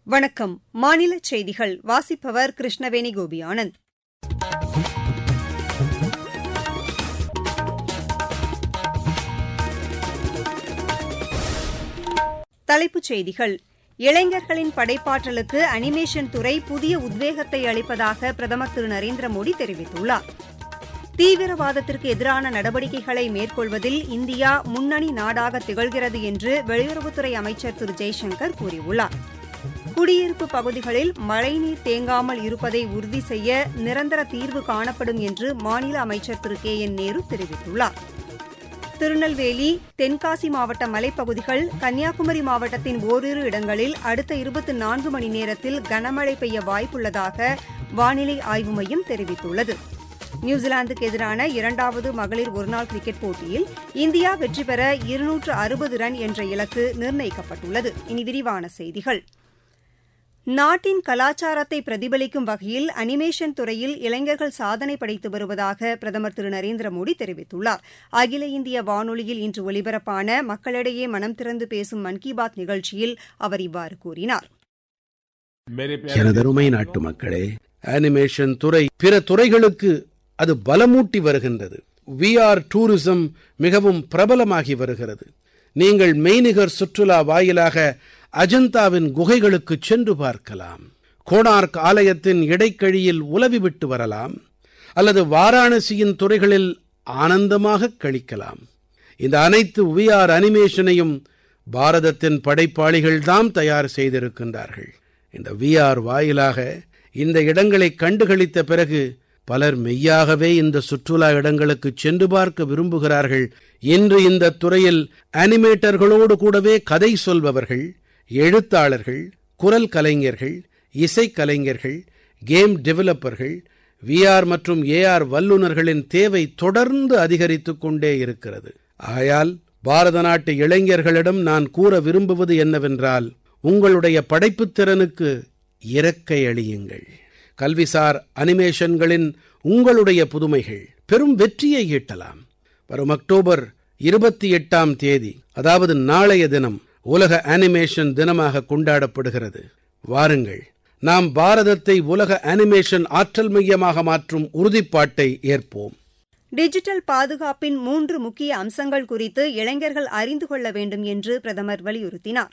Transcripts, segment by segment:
வணக்கம் மாநில செய்திகள் வாசிப்பவர் கிருஷ்ணவேணி கோபியானந்த் தலைப்புச் செய்திகள் இளைஞர்களின் படைப்பாற்றலுக்கு அனிமேஷன் துறை புதிய உத்வேகத்தை அளிப்பதாக பிரதமர் திரு நரேந்திர மோடி தெரிவித்துள்ளார் தீவிரவாதத்திற்கு எதிரான நடவடிக்கைகளை மேற்கொள்வதில் இந்தியா முன்னணி நாடாக திகழ்கிறது என்று வெளியுறவுத்துறை அமைச்சர் திரு ஜெய்சங்கர் கூறியுள்ளார் குடியிருப்பு பகுதிகளில் மழைநீர் தேங்காமல் இருப்பதை உறுதி செய்ய நிரந்தர தீர்வு காணப்படும் என்று மாநில அமைச்சர் திரு கே என் நேரு தெரிவித்துள்ளார் திருநெல்வேலி தென்காசி மாவட்ட மலைப்பகுதிகள் கன்னியாகுமரி மாவட்டத்தின் ஓரிரு இடங்களில் அடுத்த இருபத்தி நான்கு மணி நேரத்தில் கனமழை பெய்ய வாய்ப்புள்ளதாக வானிலை ஆய்வு மையம் தெரிவித்துள்ளது நியூசிலாந்துக்கு எதிரான இரண்டாவது மகளிர் ஒருநாள் கிரிக்கெட் போட்டியில் இந்தியா வெற்றி பெற இருநூற்று அறுபது ரன் என்ற இலக்கு நிர்ணயிக்கப்பட்டுள்ளது இனி விரிவான செய்திகள் நாட்டின் கலாச்சாரத்தை பிரதிபலிக்கும் வகையில் அனிமேஷன் துறையில் இளைஞர்கள் சாதனை படைத்து வருவதாக பிரதமர் திரு நரேந்திர மோடி தெரிவித்துள்ளார் அகில இந்திய வானொலியில் இன்று ஒலிபரப்பான மக்களிடையே மனம் திறந்து பேசும் மன் கி பாத் நிகழ்ச்சியில் அவர் இவ்வாறு கூறினார் எனதருமை நாட்டு மக்களே அனிமேஷன் துறை பிற துறைகளுக்கு அது பலமூட்டி வருகின்றது வி ஆர் டூரிசம் மிகவும் பிரபலமாகி வருகிறது நீங்கள் மெய்நிகர் சுற்றுலா வாயிலாக அஜந்தாவின் குகைகளுக்கு சென்று பார்க்கலாம் கோனார்க் ஆலயத்தின் இடைக்கழியில் உலவி விட்டு வரலாம் அல்லது வாராணசியின் துறைகளில் ஆனந்தமாக கழிக்கலாம் இந்த அனைத்து விஆர் அனிமேஷனையும் பாரதத்தின் படைப்பாளிகள்தாம் தயார் செய்திருக்கின்றார்கள் இந்த விஆர் வாயிலாக இந்த இடங்களை கண்டுகளித்த பிறகு பலர் மெய்யாகவே இந்த சுற்றுலா இடங்களுக்கு சென்று பார்க்க விரும்புகிறார்கள் இன்று இந்த துறையில் அனிமேட்டர்களோடு கூடவே கதை சொல்பவர்கள் எழுத்தாளர்கள் குரல் கலைஞர்கள் இசைக்கலைஞர்கள் கேம் டெவலப்பர்கள் விஆர் மற்றும் ஏஆர் வல்லுநர்களின் தேவை தொடர்ந்து அதிகரித்துக் கொண்டே இருக்கிறது ஆயால் பாரத நாட்டு இளைஞர்களிடம் நான் கூற விரும்புவது என்னவென்றால் உங்களுடைய படைப்புத் திறனுக்கு இறக்கை அளியுங்கள் கல்விசார் அனிமேஷன்களின் உங்களுடைய புதுமைகள் பெரும் வெற்றியை ஈட்டலாம் வரும் அக்டோபர் இருபத்தி எட்டாம் தேதி அதாவது நாளைய தினம் உலக அனிமேஷன் தினமாக கொண்டாடப்படுகிறது வாருங்கள் நாம் பாரதத்தை உலக அனிமேஷன் ஆற்றல் மையமாக மாற்றும் உறுதிப்பாட்டை ஏற்போம் டிஜிட்டல் பாதுகாப்பின் மூன்று முக்கிய அம்சங்கள் குறித்து இளைஞர்கள் அறிந்து கொள்ள வேண்டும் என்று பிரதமர் வலியுறுத்தினார்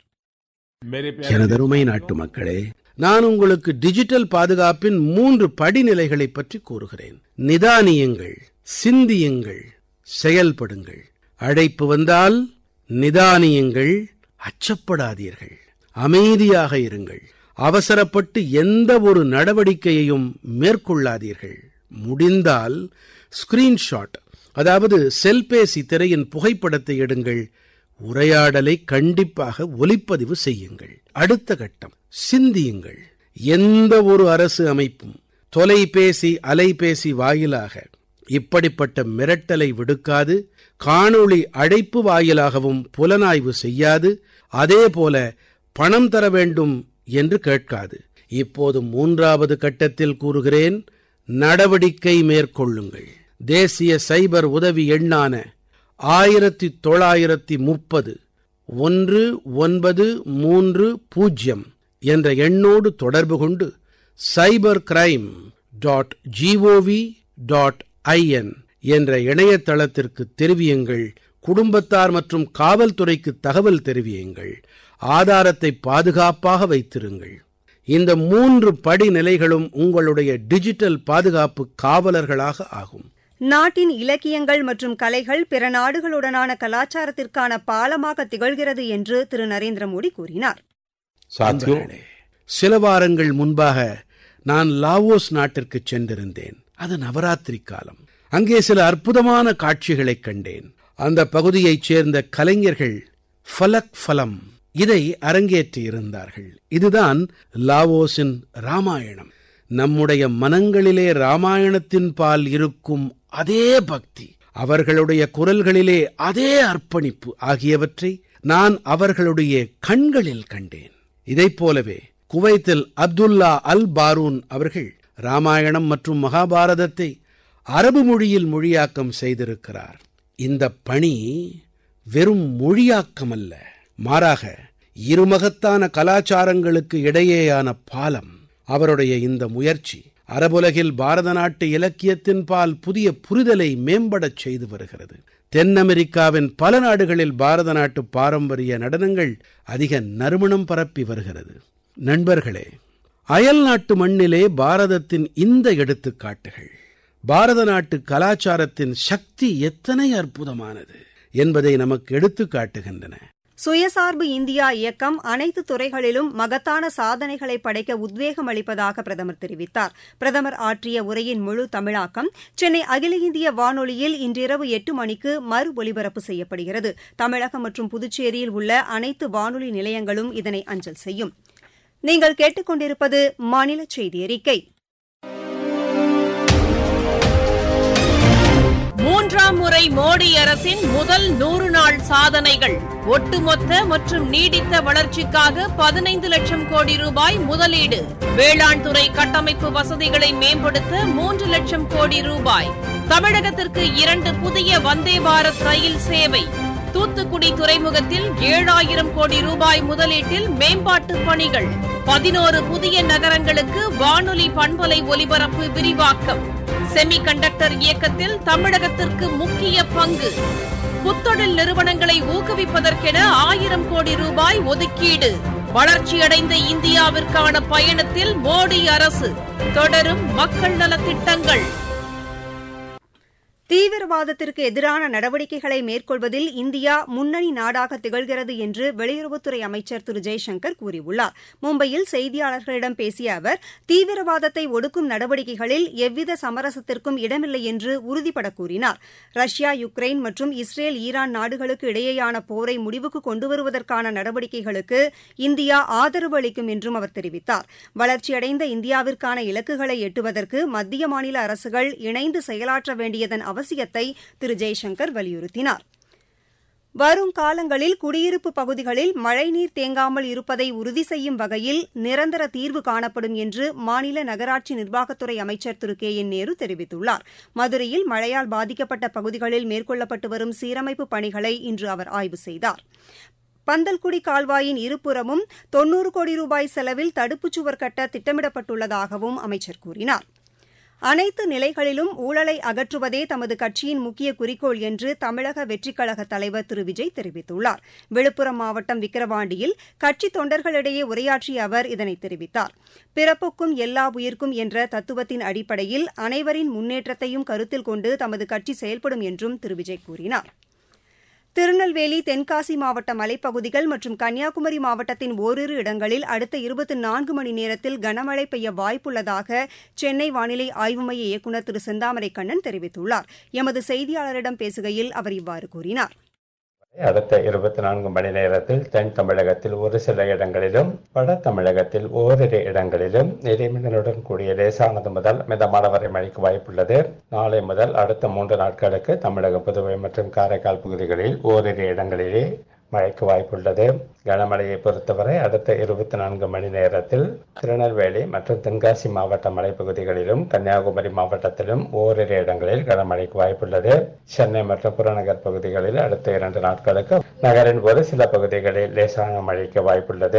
எனதருமை நாட்டு மக்களே நான் உங்களுக்கு டிஜிட்டல் பாதுகாப்பின் மூன்று படிநிலைகளை பற்றி கூறுகிறேன் நிதானியுங்கள் சிந்தியுங்கள் செயல்படுங்கள் அழைப்பு வந்தால் நிதானியுங்கள் அச்சப்படாதீர்கள் அமைதியாக இருங்கள் அவசரப்பட்டு எந்த ஒரு நடவடிக்கையையும் மேற்கொள்ளாதீர்கள் முடிந்தால் ஸ்கிரீன்ஷாட் அதாவது செல்பேசி திரையின் புகைப்படத்தை எடுங்கள் உரையாடலை கண்டிப்பாக ஒலிப்பதிவு செய்யுங்கள் அடுத்த கட்டம் சிந்தியுங்கள் எந்த ஒரு அரசு அமைப்பும் தொலைபேசி அலைபேசி வாயிலாக இப்படிப்பட்ட மிரட்டலை விடுக்காது காணொளி அழைப்பு வாயிலாகவும் புலனாய்வு செய்யாது அதே போல பணம் தர வேண்டும் என்று கேட்காது இப்போது மூன்றாவது கட்டத்தில் கூறுகிறேன் நடவடிக்கை மேற்கொள்ளுங்கள் தேசிய சைபர் உதவி எண்ணான ஆயிரத்தி தொள்ளாயிரத்தி முப்பது ஒன்று ஒன்பது மூன்று பூஜ்யம் என்ற எண்ணோடு தொடர்பு கொண்டு cyber crime dot G O V dot I N என்ற இணையதளத்திற்கு தெரிவியுங்கள் குடும்பத்தார் மற்றும் காவல்துறைக்கு தகவல் தெரிவியுங்கள் ஆதாரத்தை பாதுகாப்பாக வைத்திருங்கள் இந்த மூன்று படிநிலைகளும் உங்களுடைய டிஜிட்டல் பாதுகாப்பு காவலர்களாக ஆகும் நாட்டின் இலக்கியங்கள் மற்றும் கலைகள் பிற நாடுகளுடனான கலாச்சாரத்திற்கான பாலமாக திகழ்கிறது என்று திரு நரேந்திர மோடி கூறினார் நண்பர்களே, சில வாரங்கள் முன்பாக நான் லாவோஸ் நாட்டிற்கு சென்றிருந்தேன் அது நவராத்திரி காலம் அங்கே சில அற்புதமான காட்சிகளைக் கண்டேன் அந்த பகுதியைச் சேர்ந்த கலைஞர்கள் ஃபலக் ஃபலம் இதை அரங்கேற்றி இருந்தார்கள் இதுதான் லாவோஸின் ராமாயணம் நம்முடைய மனங்களிலே ராமாயணத்தின் பால் இருக்கும் அதே பக்தி அவர்களுடைய குரல்களிலே அதே அர்ப்பணிப்பு ஆகியவற்றை நான் அவர்களுடைய கண்களில் கண்டேன் இதைப் போலவே குவைத்தில் அப்துல்லா அல் பாரூன் அவர்கள் ராமாயணம் மற்றும் மகாபாரதத்தை அரபு மொழியில் மொழியாக்கம் செய்திருக்கிறார் இந்த பணி வெறும் மொழியாக்கம் அல்ல மாறாக இருமகத்தான கலாச்சாரங்களுக்கு இடையேயான பாலம் அவருடைய இந்த முயற்சி அரபுலகில் பாரத நாட்டு இலக்கியத்தின் பால் புதிய புரிதலை மேம்படச் செய்து வருகிறது தென் அமெரிக்காவின் பல நாடுகளில் பாரத நாட்டு பாரம்பரிய நடனங்கள் அதிக நறுமணம் பரப்பி வருகிறது நண்பர்களே அயல் நாட்டு மண்ணிலே பாரதத்தின் இந்த எடுத்துக்காட்டுகள் பாரத நாட்டு கலாச்சாரத்தின் சக்தி எத்தனை அற்புதமானது என்பதை நமக்கு எடுத்துக் காட்டுகின்றன சுயசார்பு இந்தியா இயக்கம் அனைத்து துறைகளிலும் மகத்தான சாதனைகளை படைக்க உத்வேகம் அளிப்பதாக பிரதமர் தெரிவித்தார் பிரதமர் ஆற்றிய உரையின் முழு தமிழாக்கம் சென்னை அகில இந்திய வானொலியில் இன்றிரவு எட்டு மணிக்கு மறு ஒலிபரப்பு செய்யப்படுகிறது தமிழகம் மற்றும் புதுச்சேரியில் உள்ள அனைத்து வானொலி நிலையங்களும் இதனை அஞ்சல் செய்யும் நீங்கள் கேட்டுக்கொண்டிருப்பது மாநில செய்தி அறிக்கை மூன்றாம் முறை மோடி அரசின் முதல் நூறு நாள் சாதனைகள் ஒட்டுமொத்த மற்றும் நீடித்த வளர்ச்சிக்காக பதினைந்து லட்சம் கோடி ரூபாய் முதலீடு வேளாண் துறை கட்டமைப்பு வசதிகளை மேம்படுத்த மூன்று லட்சம் கோடி ரூபாய் தமிழகத்திற்கு இரண்டு புதிய வந்தே பாரத் ரயில் சேவை தூத்துக்குடி துறைமுகத்தில் ஏழாயிரம் கோடி ரூபாய் முதலீட்டில் மேம்பாட்டு பணிகள் பதினோரு புதிய நகரங்களுக்கு வானொலி பண்பலை ஒலிபரப்பு விரிவாக்கம் செமி கண்டக்டர் இயக்கத்தில் தமிழகத்திற்கு முக்கிய பங்கு புத்தொழில் நிறுவனங்களை ஊக்குவிப்பதற்கென ஆயிரம் கோடி ரூபாய் ஒதுக்கீடு வளர்ச்சியடைந்த இந்தியாவிற்கான பயணத்தில் மோடி அரசு தொடரும் மக்கள் நலத்திட்டங்கள் தீவிரவாதத்திற்கு எதிரான நடவடிக்கைகளை மேற்கொள்வதில் இந்தியா முன்னணி நாடாக திகழ்கிறது என்று வெளியுறவுத்துறை அமைச்சர் திரு ஜெய்சங்கர் கூறியுள்ளார் மும்பையில் செய்தியாளர்களிடம் பேசிய அவர் தீவிரவாதத்தை ஒடுக்கும் நடவடிக்கைகளில் எவ்வித சமரசத்திற்கும் இடமில்லை என்று உறுதிபட கூறினார் ரஷ்யா யுக்ரைன் மற்றும் இஸ்ரேல் ஈரான் நாடுகளுக்கு இடையேயான போரை முடிவுக்கு கொண்டுவருவதற்கான நடவடிக்கைகளுக்கு இந்தியா ஆதரவு அளிக்கும் என்றும் அவர் தெரிவித்தார் வளர்ச்சியடைந்த இந்தியாவிற்கான இலக்குகளை எட்டுவதற்கு மத்திய மாநில அரசுகள் இணைந்து செயலாற்ற வேண்டியதன் அவசியத்தை திரு ஜெய்சங்கர் வலியுறுத்தினார் வரும் காலங்களில் குடியிருப்பு பகுதிகளில் மழைநீர் தேங்காமல் இருப்பதை உறுதி செய்யும் வகையில் நிரந்தர தீர்வு காணப்படும் என்று மாநில நகராட்சி நிர்வாகத்துறை அமைச்சர் திரு கே என் நேரு தெரிவித்துள்ளார் மதுரையில் மழையால் பாதிக்கப்பட்ட பகுதிகளில் மேற்கொள்ளப்பட்டு வரும் சீரமைப்பு பணிகளை இன்று அவர் ஆய்வு செய்தார் பந்தல்குடி கால்வாயின் இருபுறமும் தொன்னூறு கோடி ரூபாய் செலவில் தடுப்புச் சுவர் கட்ட திட்டமிடப்பட்டுள்ளதாகவும் அமைச்சர் கூறினார் அனைத்து நிலைகளிலும் ஊழலை அகற்றுவதே தமது கட்சியின் முக்கிய குறிக்கோள் என்று தமிழக வெற்றிக் கழக தலைவர் திரு விஜய் தெரிவித்துள்ளார் விழுப்புரம் மாவட்டம் விக்கிரவாண்டியில் கட்சி தொண்டர்களிடையே உரையாற்றிய அவர் இதனை தெரிவித்தார் பிறப்புக்கும் எல்லா உயிர்க்கும் என்ற தத்துவத்தின் அடிப்படையில் அனைவரின் முன்னேற்றத்தையும் கருத்தில் கொண்டு தமது கட்சி செயல்படும் என்றும் திரு விஜய் கூறினார் திருநெல்வேலி தென்காசி மாவட்ட மலைப்பகுதிகள் மற்றும் கன்னியாகுமரி மாவட்டத்தின் ஓரிரு இடங்களில் அடுத்த இருபத்தி நான்கு மணி நேரத்தில் கனமழை பெய்ய வாய்ப்புள்ளதாக சென்னை வானிலை ஆய்வு மைய இயக்குநர் திரு செந்தாமரை கண்ணன் தெரிவித்துள்ளார் எமது செய்தியாளரிடம் பேசுகையில் அவர் இவ்வாறு கூறினார் அடுத்த இருபத்தி நான்கு மணி நேரத்தில் தென் தமிழகத்தில் ஒரு சில இடங்களிலும் வட தமிழகத்தில் ஓரிரு இடங்களிலும் இடிமின்னலுடன் கூடிய லேசானது முதல் மிதமான வரை மழைக்கு வாய்ப்புள்ளது நாளை முதல் அடுத்த மூன்று நாட்களுக்கு தமிழகம் புதுவை மற்றும் காரைக்கால் பகுதிகளில் ஓரிரு இடங்களிலே மழைக்கு வாய்ப்புள்ளது கனமழையை பொறுத்தவரை அடுத்த இருபத்தி நான்கு மணி நேரத்தில் திருநெல்வேலி மற்றும் தென்காசி மாவட்ட மலைப்பகுதிகளிலும் கன்னியாகுமரி மாவட்டத்திலும் ஓரிரு இடங்களில் கனமழைக்கு வாய்ப்புள்ளது சென்னை மற்றும் புறநகர் பகுதிகளில் அடுத்த இரண்டு நாட்களுக்கு நகரின் ஒரு சில பகுதிகளில் லேசான மழைக்கு வாய்ப்புள்ளது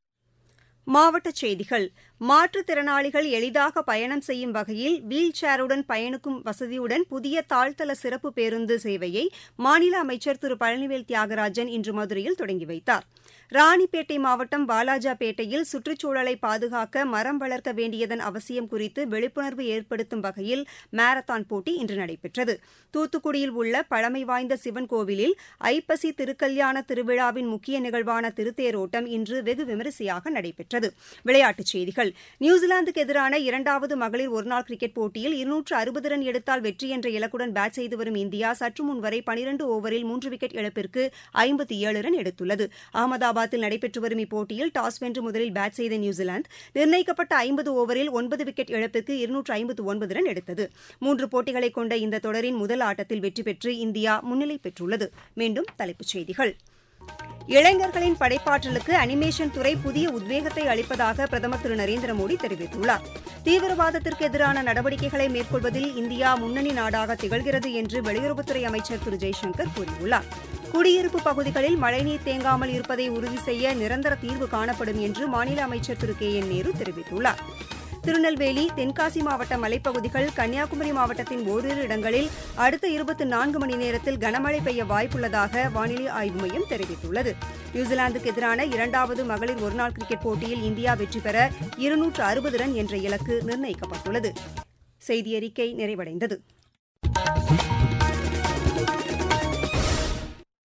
மாவட்டச் செய்திகள் மாற்றுத்திறனாளிகள் எளிதாக பயணம் செய்யும் வகையில் வீல் சேருடன் பயணிக்கும் வசதியுடன் புதிய தாழ்த்தள சிறப்பு பேருந்து சேவையை மாநில அமைச்சர் திரு பழனிவேல் தியாகராஜன் இன்று மதுரையில் தொடங்கி வைத்தார் ராணிப்பேட்டை மாவட்டம் வாலாஜாபேட்டையில் சுற்றுச்சூழலை பாதுகாக்க மரம் வளர்க்க வேண்டியதன் அவசியம் குறித்து விழிப்புணர்வு ஏற்படுத்தும் வகையில் மாரத்தான் போட்டி இன்று நடைபெற்றது தூத்துக்குடியில் உள்ள பழமை வாய்ந்த சிவன் கோவிலில் ஐப்பசி திருக்கல்யாண திருவிழாவின் முக்கிய நிகழ்வான திருத்தேரோட்டம் இன்று வெகு விமரிசையாக நடைபெற்றது விளையாட்டுச் செய்திகள் நியூசிலாந்துக்கு எதிரான இரண்டாவது மகளிர் ஒருநாள் கிரிக்கெட் போட்டியில் இருநூற்று அறுபது ரன் எடுத்தால் வெற்றி என்ற இலக்குடன் பேட் செய்து வரும் இந்தியா சற்று முன் வரை பனிரண்டு ஓவரில் மூன்று விக்கெட் இழப்பிற்கு ஐம்பத்தி ஏழு ரன் எடுத்துள்ளது அகமதாபாத்தில் நடைபெற்று வரும் இப்போட்டியில் டாஸ் வென்று முதலில் பேட் செய்த நியூசிலாந்து நிர்ணயிக்கப்பட்ட ஐம்பது ஓவரில் ஒன்பது விக்கெட் இழப்பிற்கு இருநூற்று ஐம்பத்து ஒன்பது ரன் எடுத்தது மூன்று போட்டிகளை கொண்ட இந்த தொடரின் முதல் ஆட்டத்தில் வெற்றி பெற்று இந்தியா முன்னிலை பெற்றுள்ளது மீண்டும் தலைப்புச் செய்திகள் இளைஞர்களின் படைப்பாற்றலுக்கு அனிமேஷன் துறை புதிய உத்வேகத்தை அளிப்பதாக பிரதமர் திரு நரேந்திர மோடி தெரிவித்துள்ளார் தீவிரவாதத்திற்கு எதிரான நடவடிக்கைகளை மேற்கொள்வதில் இந்தியா முன்னணி நாடாக திகழ்கிறது என்று வெளியுறவுத்துறை அமைச்சர் திரு ஜெய்சங்கர் கூறியுள்ளார் குடியிருப்பு பகுதிகளில் மழைநீர் தேங்காமல் இருப்பதை உறுதி செய்ய நிரந்தர தீர்வு காணப்படும் என்று மாநில அமைச்சர் திரு கே என் நேரு தெரிவித்துள்ளார் திருநெல்வேலி தென்காசி மாவட்ட மலைப்பகுதிகள் கன்னியாகுமரி மாவட்டத்தின் ஓரிரு இடங்களில் அடுத்த இருபத்தி நான்கு மணி நேரத்தில் கனமழை பெய்ய வாய்ப்புள்ளதாக வானிலை ஆய்வு மையம் தெரிவித்துள்ளது நியூசிலாந்துக்கு எதிரான இரண்டாவது மகளிர் ஒருநாள் கிரிக்கெட் போட்டியில் இந்தியா வெற்றி பெற இருநூற்று அறுபது ரன் என்ற இலக்கு நிர்ணயிக்கப்பட்டுள்ளது செய்தியறிக்கை நிறைவடைந்தது